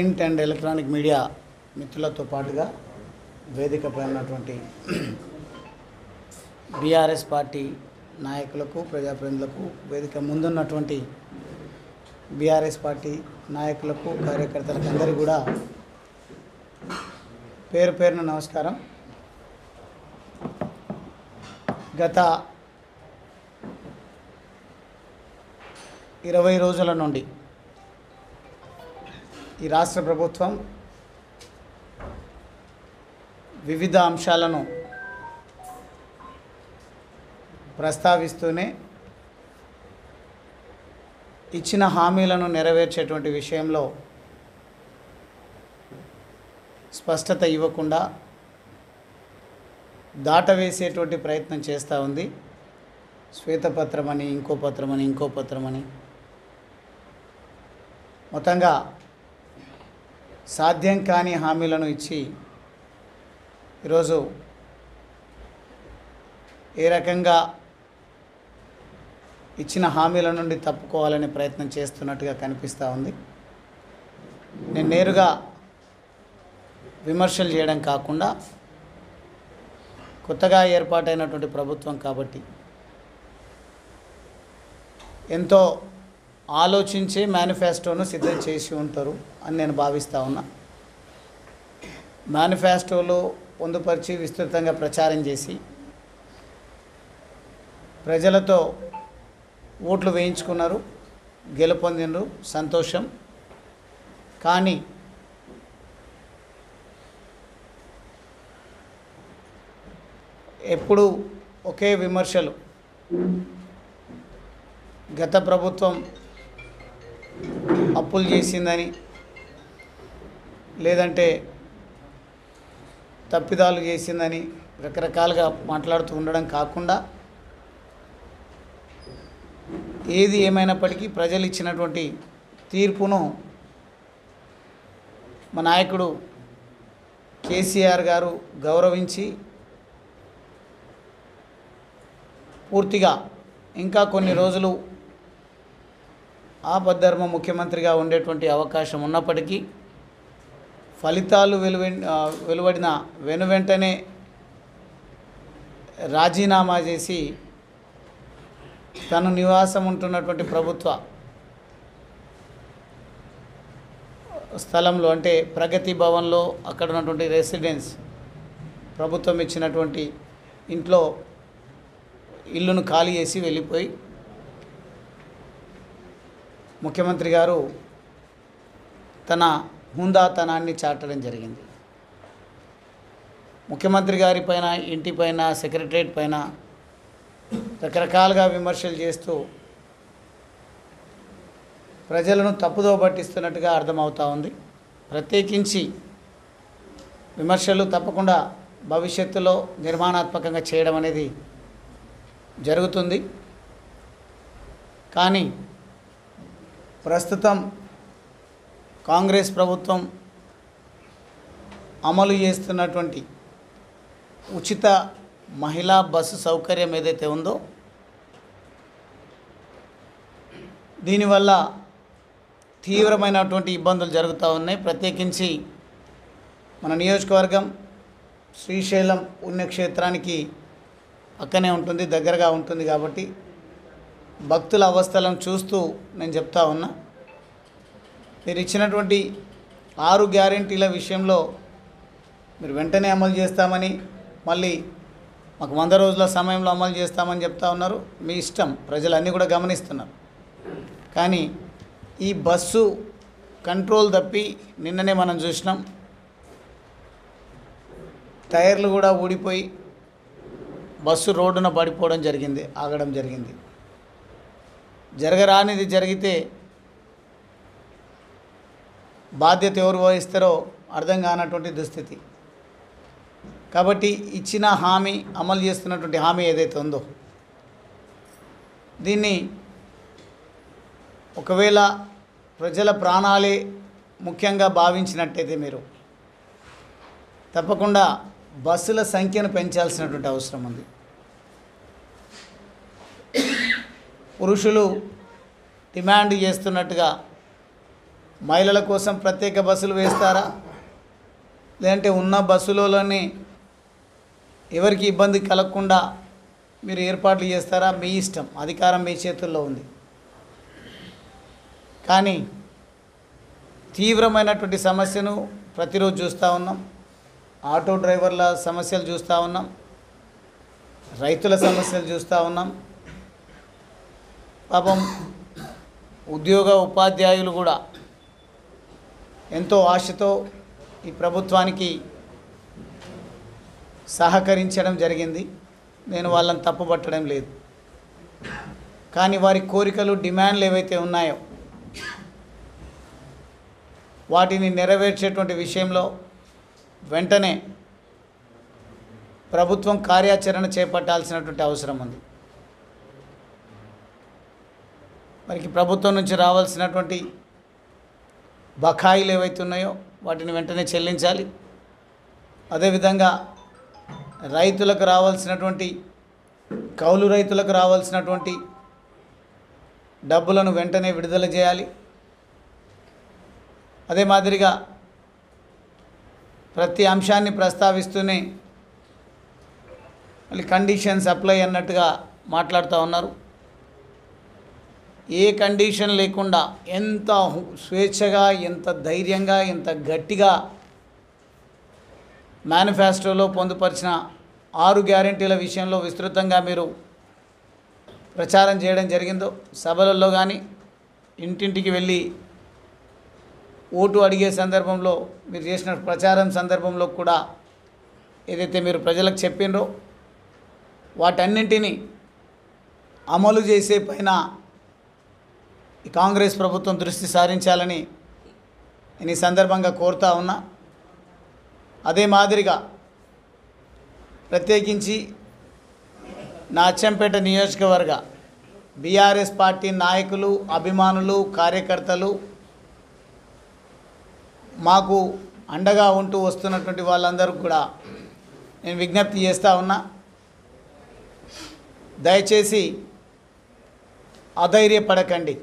print and electronic media మిత్రులతో పాటుగా వేదికపై ఉన్నటువంటి బీఆర్ఎస్ పార్టీ నాయకులకు ప్రజాప్రతినిధులకు వేదిక ముందున్నటువంటి బీఆర్ఎస్ పార్టీ నాయకులకు కార్యకర్తలకు అందరికీ కూడా పేరు పేరున నమస్కారం గత ఇరవై రోజుల నుండి ఈ రాష్ట్ర ప్రభుత్వం వివిధ అంశాలను ప్రస్తావిస్తూనే ఇచ్చిన హామీలను నెరవేర్చేటువంటి విషయంలో స్పష్టత ఇవ్వకుండా దాటవేసేటువంటి ప్రయత్నం చేస్తూ ఉంది శ్వేతపత్రం అని ఇంకో పత్రం అని ఇంకో పత్రం అని మొత్తంగా సాధ్యం కాని హామీలను ఇచ్చి ఈరోజు ఏ రకంగా ఇచ్చిన హామీల నుండి తప్పుకోవాలనే ప్రయత్నం చేస్తున్నట్టుగా కనిపిస్తూ ఉంది నేను నేరుగా విమర్శలు చేయడం కాకుండా కొత్తగా ఏర్పాటైనటువంటి ప్రభుత్వం కాబట్టి ఎంతో ఆలోచించే మేనిఫెస్టోను సిద్ధం చేసి ఉంటారు అని నేను భావిస్తూ ఉన్నా మేనిఫెస్టోలో పొందుపరిచి విస్తృతంగా ప్రచారం చేసి ప్రజలతో ఓట్లు వేయించుకున్నారు గెలుపొందినరు సంతోషం కానీ ఎప్పుడు ఒకే విమర్శలు గత ప్రభుత్వం అప్పులు చేసిందని లేదంటే తప్పిదాలు చేసిందని రకరకాలుగా మాట్లాడుతూ ఉండడం కాకుండా ఏది ఏమైనప్పటికీ ప్రజలు ఇచ్చినటువంటి తీర్పును మా నాయకుడు కేసీఆర్ గారు గౌరవించి పూర్తిగా ఇంకా కొన్ని రోజులు ఆపద్ధర్మ ముఖ్యమంత్రిగా ఉండేటువంటి అవకాశం ఉన్నప్పటికీ ఫలితాలు వెలువ వెలువడిన వెను వెంటనే రాజీనామా చేసి తను నివాసం ఉంటున్నటువంటి ప్రభుత్వ స్థలంలో అంటే ప్రగతి భవన్లో అక్కడ ఉన్నటువంటి రెసిడెన్స్ ప్రభుత్వం ఇచ్చినటువంటి ఇంట్లో ఇల్లును ఖాళీ చేసి వెళ్ళిపోయి ముఖ్యమంత్రి గారు తన హుందాతనాన్ని చాటడం జరిగింది ముఖ్యమంత్రి గారి పైన ఇంటిపైన సెక్రటరేట్ పైన రకరకాలుగా విమర్శలు చేస్తూ ప్రజలను తప్పుదో పట్టిస్తున్నట్టుగా అర్థమవుతా ఉంది ప్రత్యేకించి విమర్శలు తప్పకుండా భవిష్యత్తులో నిర్మాణాత్మకంగా చేయడం అనేది జరుగుతుంది కానీ ప్రస్తుతం కాంగ్రెస్ ప్రభుత్వం అమలు చేస్తున్నటువంటి ఉచిత మహిళా బస్సు సౌకర్యం ఏదైతే ఉందో దీనివల్ల తీవ్రమైనటువంటి ఇబ్బందులు జరుగుతూ ఉన్నాయి ప్రత్యేకించి మన నియోజకవర్గం శ్రీశైలం పుణ్యక్షేత్రానికి పక్కనే ఉంటుంది దగ్గరగా ఉంటుంది కాబట్టి భక్తుల అవస్థలను చూస్తూ నేను చెప్తా ఉన్నా మీరు ఇచ్చినటువంటి ఆరు గ్యారెంటీల విషయంలో మీరు వెంటనే అమలు చేస్తామని మళ్ళీ మాకు వంద రోజుల సమయంలో అమలు చేస్తామని చెప్తా ఉన్నారు మీ ఇష్టం ప్రజలు అన్నీ కూడా గమనిస్తున్నారు కానీ ఈ బస్సు కంట్రోల్ తప్పి నిన్ననే మనం చూసినాం టైర్లు కూడా ఊడిపోయి బస్సు రోడ్డున పడిపోవడం జరిగింది ఆగడం జరిగింది జరగరానిది జరిగితే బాధ్యత ఎవరు వహిస్తారో అర్థం కానటువంటి దుస్థితి కాబట్టి ఇచ్చిన హామీ అమలు చేస్తున్నటువంటి హామీ ఏదైతే ఉందో దీన్ని ఒకవేళ ప్రజల ప్రాణాలే ముఖ్యంగా భావించినట్టయితే మీరు తప్పకుండా బస్సుల సంఖ్యను పెంచాల్సినటువంటి అవసరం ఉంది పురుషులు డిమాండ్ చేస్తున్నట్టుగా మహిళల కోసం ప్రత్యేక బస్సులు వేస్తారా లేదంటే ఉన్న బస్సులలోనే ఎవరికి ఇబ్బంది కలగకుండా మీరు ఏర్పాట్లు చేస్తారా మీ ఇష్టం అధికారం మీ చేతుల్లో ఉంది కానీ తీవ్రమైనటువంటి సమస్యను ప్రతిరోజు చూస్తూ ఉన్నాం ఆటో డ్రైవర్ల సమస్యలు చూస్తూ ఉన్నాం రైతుల సమస్యలు చూస్తూ ఉన్నాం పాపం ఉద్యోగ ఉపాధ్యాయులు కూడా ఎంతో ఆశతో ఈ ప్రభుత్వానికి సహకరించడం జరిగింది నేను వాళ్ళని తప్పుపట్టడం లేదు కానీ వారి కోరికలు డిమాండ్లు ఏవైతే ఉన్నాయో వాటిని నెరవేర్చేటువంటి విషయంలో వెంటనే ప్రభుత్వం కార్యాచరణ చేపట్టాల్సినటువంటి అవసరం ఉంది మనకి ప్రభుత్వం నుంచి రావాల్సినటువంటి బకాయిలు ఏవైతే ఉన్నాయో వాటిని వెంటనే చెల్లించాలి అదేవిధంగా రైతులకు రావాల్సినటువంటి కౌలు రైతులకు రావాల్సినటువంటి డబ్బులను వెంటనే విడుదల చేయాలి అదే మాదిరిగా ప్రతి అంశాన్ని ప్రస్తావిస్తూనే మళ్ళీ కండిషన్స్ అప్లై అన్నట్టుగా మాట్లాడుతూ ఉన్నారు ఏ కండిషన్ లేకుండా ఎంత హు- స్వేచ్ఛగా ఎంత ధైర్యంగా ఎంత గట్టిగా మేనిఫెస్టోలో పొందుపరిచిన ఆరు గ్యారెంటీల విషయంలో విస్తృతంగా మీరు ప్రచారం చేయడం జరిగిందో సభలలో కానీ ఇంటింటికి వెళ్ళి ఓటు అడిగే సందర్భంలో మీరు చేసిన ప్రచారం సందర్భంలో కూడా ఏదైతే మీరు ప్రజలకు చెప్పినరో వాటన్నింటినీ అమలు చేసే పైన ఈ కాంగ్రెస్ ప్రభుత్వం దృష్టి సారించాలని నేను ఈ సందర్భంగా కోరుతా ఉన్నా అదే మాదిరిగా ప్రత్యేకించి నా అచ్చంపేట నియోజకవర్గ బీఆర్ఎస్ పార్టీ నాయకులు అభిమానులు కార్యకర్తలు మాకు అండగా ఉంటూ వస్తున్నటువంటి వాళ్ళందరూ కూడా నేను విజ్ఞప్తి చేస్తూ ఉన్నా దయచేసి అధైర్యపడకండి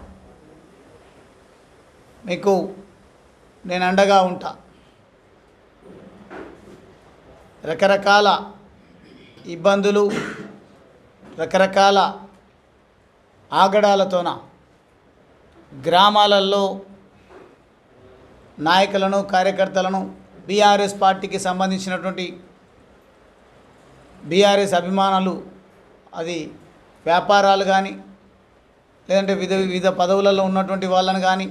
మీకు నేను అండగా ఉంటా రకరకాల ఇబ్బందులు రకరకాల ఆగడాలతోన గ్రామాలలో నాయకులను కార్యకర్తలను బీఆర్ఎస్ పార్టీకి సంబంధించినటువంటి బీఆర్ఎస్ అభిమానులు అది వ్యాపారాలు కానీ లేదంటే వివిధ వివిధ పదవులలో ఉన్నటువంటి వాళ్ళని కానీ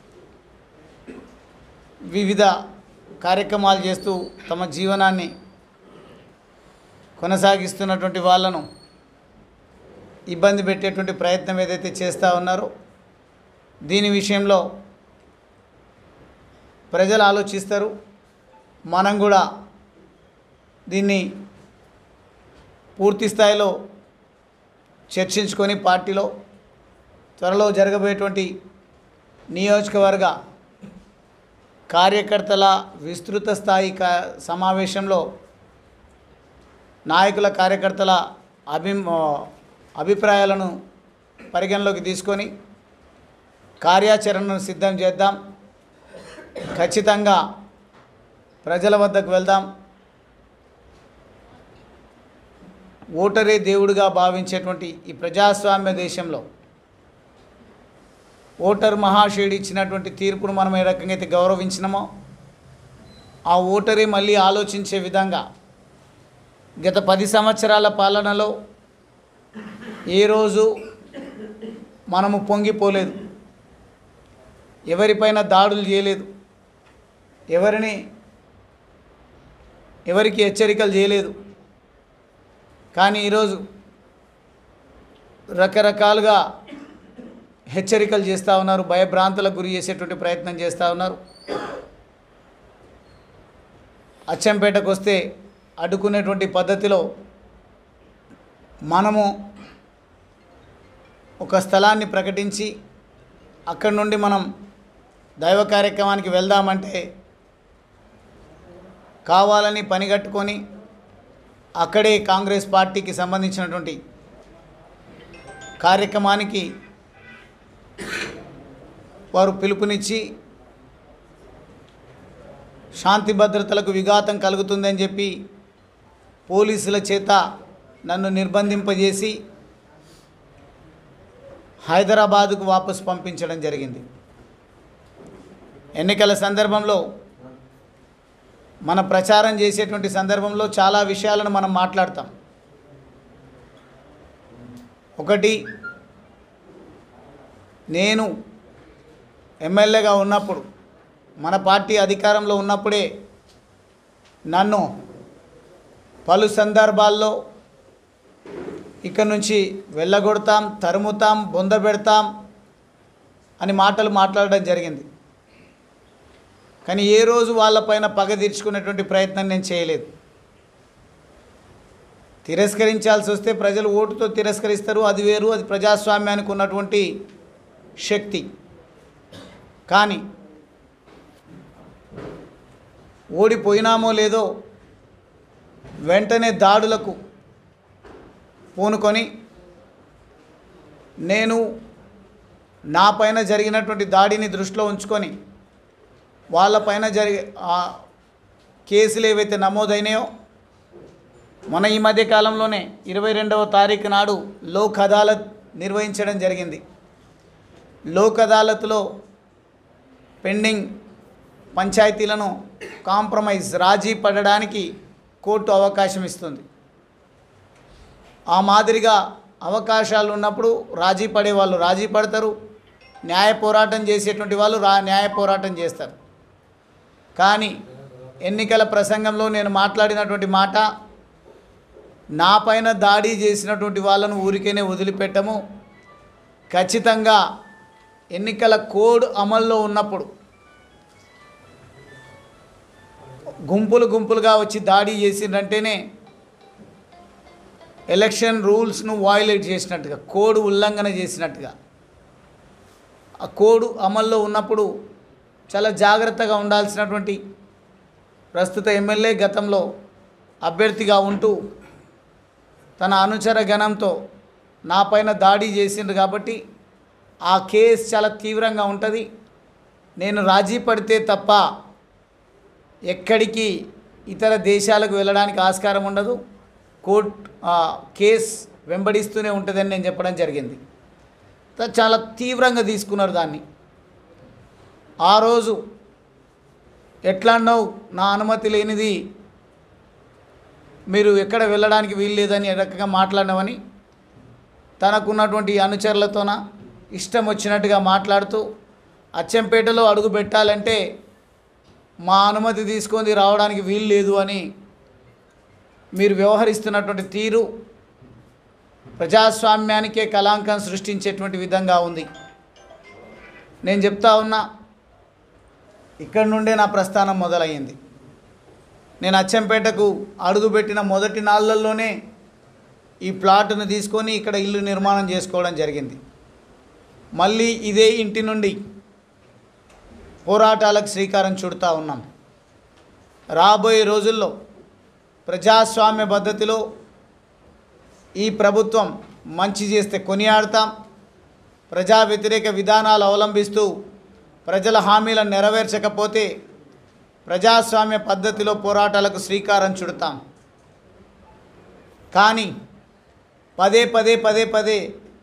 వివిధ కార్యక్రమాలు చేస్తూ తమ జీవనాన్ని కొనసాగిస్తున్నటువంటి వాళ్ళను ఇబ్బంది పెట్టేటువంటి ప్రయత్నం ఏదైతే చేస్తూ ఉన్నారో దీని విషయంలో ప్రజలు ఆలోచిస్తారు మనం కూడా దీన్ని పూర్తి స్థాయిలో చర్చించుకొని పార్టీలో త్వరలో జరగబోయేటువంటి నియోజకవర్గ కార్యకర్తల విస్తృత స్థాయి కా సమావేశంలో నాయకుల కార్యకర్తల అభి అభిప్రాయాలను పరిగణలోకి తీసుకొని కార్యాచరణను సిద్ధం చేద్దాం ఖచ్చితంగా ప్రజల వద్దకు వెళ్దాం ఓటరే దేవుడిగా భావించేటువంటి ఈ ప్రజాస్వామ్య దేశంలో ఓటర్ మహాశయుడు ఇచ్చినటువంటి తీర్పును మనం ఏ రకంగా అయితే గౌరవించినామో ఆ ఓటరే మళ్ళీ ఆలోచించే విధంగా గత పది సంవత్సరాల పాలనలో ఏ రోజు మనము పొంగిపోలేదు ఎవరిపైన దాడులు చేయలేదు ఎవరిని ఎవరికి హెచ్చరికలు చేయలేదు కానీ ఈరోజు రకరకాలుగా హెచ్చరికలు చేస్తూ ఉన్నారు భయభ్రాంతులకు గురి చేసేటువంటి ప్రయత్నం చేస్తూ ఉన్నారు అచ్చంపేటకు వస్తే అడ్డుకునేటువంటి పద్ధతిలో మనము ఒక స్థలాన్ని ప్రకటించి అక్కడి నుండి మనం దైవ కార్యక్రమానికి వెళ్దామంటే కావాలని పనిగట్టుకొని అక్కడే కాంగ్రెస్ పార్టీకి సంబంధించినటువంటి కార్యక్రమానికి వారు పిలుపునిచ్చి శాంతి భద్రతలకు విఘాతం కలుగుతుందని చెప్పి పోలీసుల చేత నన్ను నిర్బంధింపజేసి హైదరాబాదుకు వాపసు పంపించడం జరిగింది ఎన్నికల సందర్భంలో మన ప్రచారం చేసేటువంటి సందర్భంలో చాలా విషయాలను మనం మాట్లాడతాం ఒకటి నేను ఎమ్మెల్యేగా ఉన్నప్పుడు మన పార్టీ అధికారంలో ఉన్నప్పుడే నన్ను పలు సందర్భాల్లో ఇక్కడ నుంచి వెళ్ళగొడతాం తరుముతాం బొంద పెడతాం అని మాటలు మాట్లాడడం జరిగింది కానీ ఏ రోజు వాళ్ళపైన పగ తీర్చుకునేటువంటి ప్రయత్నం నేను చేయలేదు తిరస్కరించాల్సి వస్తే ప్రజలు ఓటుతో తిరస్కరిస్తారు అది వేరు అది ప్రజాస్వామ్యానికి ఉన్నటువంటి శక్తి కానీ ఓడిపోయినామో లేదో వెంటనే దాడులకు పూనుకొని నేను నా పైన జరిగినటువంటి దాడిని దృష్టిలో ఉంచుకొని వాళ్ళపైన జరిగే ఆ కేసులు ఏవైతే నమోదైనాయో మన ఈ మధ్య కాలంలోనే ఇరవై రెండవ తారీఖు నాడు లోక్ అదాలత్ నిర్వహించడం జరిగింది లోక్ అదాలత్లో పెండింగ్ పంచాయతీలను కాంప్రమైజ్ రాజీ పడడానికి కోర్టు అవకాశం ఇస్తుంది ఆ మాదిరిగా అవకాశాలు ఉన్నప్పుడు రాజీ పడే వాళ్ళు రాజీ పడతారు న్యాయ పోరాటం చేసేటువంటి వాళ్ళు రా న్యాయ పోరాటం చేస్తారు కానీ ఎన్నికల ప్రసంగంలో నేను మాట్లాడినటువంటి మాట నా పైన దాడి చేసినటువంటి వాళ్ళను ఊరికేనే వదిలిపెట్టము ఖచ్చితంగా ఎన్నికల కోడ్ అమల్లో ఉన్నప్పుడు గుంపులు గుంపులుగా వచ్చి దాడి చేసిందంటేనే ఎలక్షన్ రూల్స్ను వాయిలేట్ చేసినట్టుగా కోడ్ ఉల్లంఘన చేసినట్టుగా ఆ కోడ్ అమల్లో ఉన్నప్పుడు చాలా జాగ్రత్తగా ఉండాల్సినటువంటి ప్రస్తుత ఎమ్మెల్యే గతంలో అభ్యర్థిగా ఉంటూ తన అనుచర గణంతో నా పైన దాడి చేసిండ్రు కాబట్టి ఆ కేసు చాలా తీవ్రంగా ఉంటుంది నేను రాజీ పడితే తప్ప ఎక్కడికి ఇతర దేశాలకు వెళ్ళడానికి ఆస్కారం ఉండదు కోర్ట్ ఆ, కేస్ వెంబడిస్తూనే ఉంటుందని నేను చెప్పడం జరిగింది త- చాలా తీవ్రంగా తీసుకున్నారు దాన్ని ఆ రోజు ఎట్లా అన్నావు నా అనుమతి లేనిది మీరు ఎక్కడ వెళ్ళడానికి వీలు లేదని ఏ రకంగా మాట్లాడినామని తనకున్నటువంటి అనుచరులతోన ఇష్టం వచ్చినట్టుగా మాట్లాడుతూ అచ్చంపేటలో అడుగు పెట్టాలంటే మా అనుమతి తీసుకొని రావడానికి వీలు లేదు అని మీరు వ్యవహరిస్తున్నటువంటి తీరు ప్రజాస్వామ్యానికే కళాంకం సృష్టించేటువంటి విధంగా ఉంది నేను చెప్తా ఉన్నా ఇక్కడి నుండే నా ప్రస్థానం మొదలయ్యింది నేను అచ్చంపేటకు అడుగుపెట్టిన మొదటి నాళ్ళల్లోనే ఈ ప్లాట్ను తీసుకొని ఇక్కడ ఇల్లు నిర్మాణం చేసుకోవడం జరిగింది మళ్ళీ ఇదే ఇంటి నుండి పోరాటాలకు శ్రీకారం చుడుతూ ఉన్నాం రాబోయే రోజుల్లో ప్రజాస్వామ్య పద్ధతిలో ఈ ప్రభుత్వం మంచి చేస్తే కొనియాడతాం ప్రజా వ్యతిరేక విధానాలు అవలంబిస్తూ ప్రజల హామీలను నెరవేర్చకపోతే ప్రజాస్వామ్య పద్ధతిలో పోరాటాలకు శ్రీకారం చుడతాం కానీ పదే పదే పదే పదే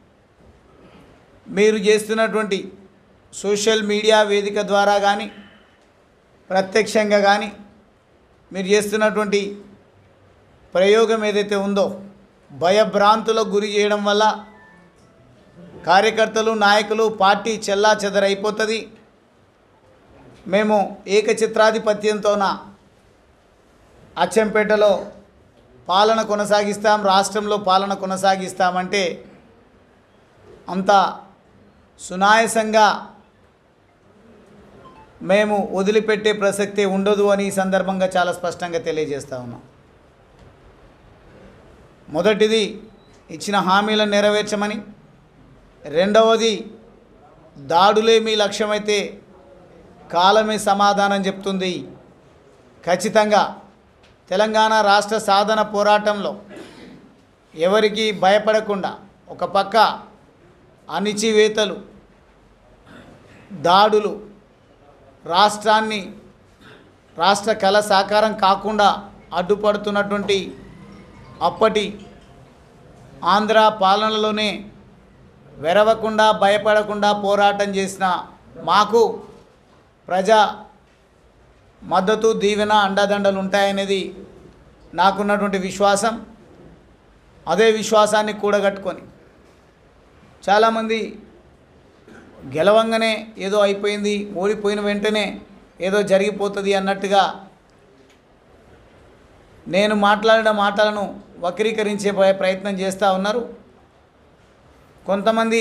మీరు చేస్తున్నటువంటి సోషల్ మీడియా వేదిక ద్వారా కానీ ప్రత్యక్షంగా కానీ మీరు చేస్తున్నటువంటి ప్రయోగం ఏదైతే ఉందో భయభ్రాంతులకు గురి చేయడం వల్ల కార్యకర్తలు నాయకులు పార్టీ చెల్లా చెదరైపోతుంది మేము ఏకచిత్రాధిపత్యంతోన అచ్చంపేటలో పాలన కొనసాగిస్తాం రాష్ట్రంలో పాలన కొనసాగిస్తామంటే అంత సునాయసంగా మేము వదిలిపెట్టే ప్రసక్తే ఉండదు అని ఈ సందర్భంగా చాలా స్పష్టంగా తెలియజేస్తా ఉన్నాం మొదటిది ఇచ్చిన హామీలను నెరవేర్చమని రెండవది దాడులే మీ లక్ష్యమైతే కాలమే సమాధానం చెప్తుంది ఖచ్చితంగా తెలంగాణ రాష్ట్ర సాధన పోరాటంలో ఎవరికి భయపడకుండా ఒక పక్క అణిచివేతలు దాడులు రాష్ట్రాన్ని రాష్ట్ర కళ సాకారం కాకుండా అడ్డుపడుతున్నటువంటి అప్పటి ఆంధ్ర పాలనలోనే వెరవకుండా భయపడకుండా పోరాటం చేసిన మాకు ప్రజా మద్దతు దీవెన అండదండలు ఉంటాయనేది నాకున్నటువంటి విశ్వాసం అదే విశ్వాసాన్ని కూడగట్టుకొని చాలామంది గెలవంగానే ఏదో అయిపోయింది ఓడిపోయిన వెంటనే ఏదో జరిగిపోతుంది అన్నట్టుగా నేను మాట్లాడిన మాటలను వక్రీకరించే ప్ర- ప్రయత్నం చేస్తూ ఉన్నారు కొంతమంది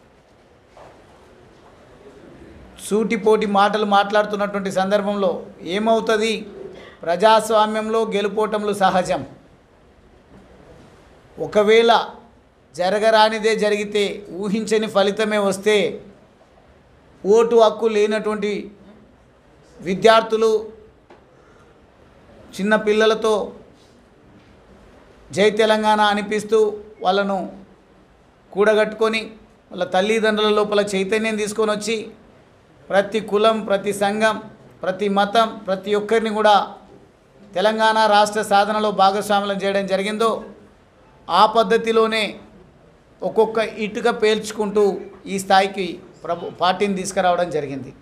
సూటిపోటి మాటలు మాట్లాడుతున్నటువంటి సందర్భంలో ఏమవుతుంది ప్రజాస్వామ్యంలో గెలుపోవటంలు సహజం ఒకవేళ జరగరానిదే జరిగితే ఊహించని ఫలితమే వస్తే ఓటు హక్కు లేనటువంటి విద్యార్థులు చిన్న పిల్లలతో జై తెలంగాణ అనిపిస్తూ వాళ్ళను కూడగట్టుకొని వాళ్ళ తల్లిదండ్రుల లోపల చైతన్యం తీసుకొని వచ్చి ప్రతి కులం ప్రతి సంఘం ప్రతి మతం ప్రతి ఒక్కరిని కూడా తెలంగాణ రాష్ట్ర సాధనలో భాగస్వాములం చేయడం జరిగిందో ఆ పద్ధతిలోనే ఒక్కొక్క ఇటుక పేల్చుకుంటూ ఈ స్థాయికి ప్రభు పార్టీని తీసుకురావడం జరిగింది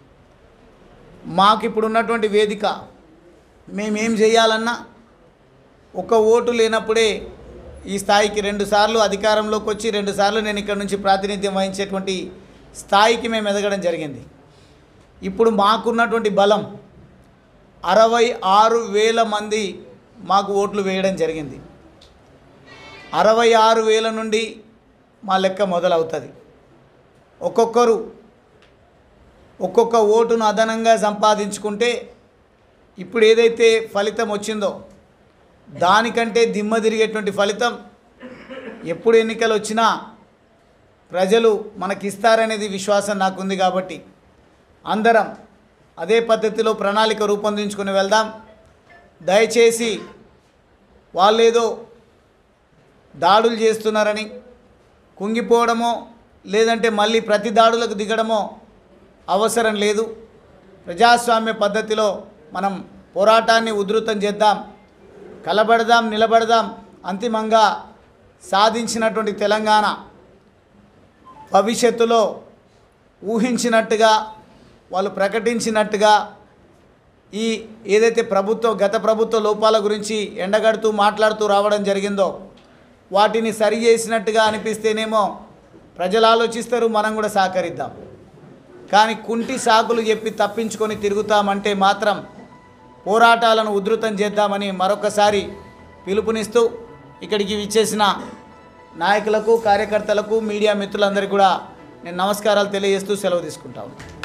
మాకు ఇప్పుడు ఉన్నటువంటి వేదిక మేమేం చేయాలన్నా ఒక ఓటు లేనప్పుడే ఈ స్థాయికి రెండుసార్లు అధికారంలోకి వచ్చి రెండుసార్లు నేను ఇక్కడ నుంచి ప్రాతినిధ్యం వహించేటువంటి స్థాయికి మేము ఎదగడం జరిగింది ఇప్పుడు మాకున్నటువంటి బలం అరవై ఆరు వేల మంది మాకు ఓట్లు వేయడం జరిగింది అరవై ఆరు వేల నుండి మా లెక్క మొదలవుతుంది ఒక్కొక్కరు ఒక్కొక్క ఓటును అదనంగా సంపాదించుకుంటే ఇప్పుడు ఏదైతే ఫలితం వచ్చిందో దానికంటే దిమ్మ తిరిగేటువంటి ఫలితం ఎప్పుడు ఎన్నికలు వచ్చినా ప్రజలు మనకిస్తారనేది విశ్వాసం నాకుంది కాబట్టి అందరం అదే పద్ధతిలో ప్రణాళిక రూపొందించుకుని వెళ్దాం దయచేసి వాళ్ళేదో దాడులు చేస్తున్నారని కుంగిపోవడమో లేదంటే మళ్ళీ ప్రతి దాడులకు దిగడమో అవసరం లేదు ప్రజాస్వామ్య పద్ధతిలో మనం పోరాటాన్ని ఉధృతం చేద్దాం కలబడదాం నిలబడదాం అంతిమంగా సాధించినటువంటి తెలంగాణ భవిష్యత్తులో ఊహించినట్టుగా వాళ్ళు ప్రకటించినట్టుగా ఈ ఏదైతే ప్రభుత్వ గత ప్రభుత్వ లోపాల గురించి ఎండగడుతూ మాట్లాడుతూ రావడం జరిగిందో వాటిని సరి చేసినట్టుగా అనిపిస్తేనేమో ప్రజలు ఆలోచిస్తారు మనం కూడా సహకరిద్దాం కానీ కుంటి సాకులు చెప్పి తప్పించుకొని తిరుగుతామంటే మాత్రం పోరాటాలను ఉధృతం చేద్దామని మరొకసారి పిలుపునిస్తూ ఇక్కడికి విచ్చేసిన నాయకులకు కార్యకర్తలకు మీడియా మిత్రులందరికీ కూడా నేను నమస్కారాలు తెలియజేస్తూ సెలవు తీసుకుంటాను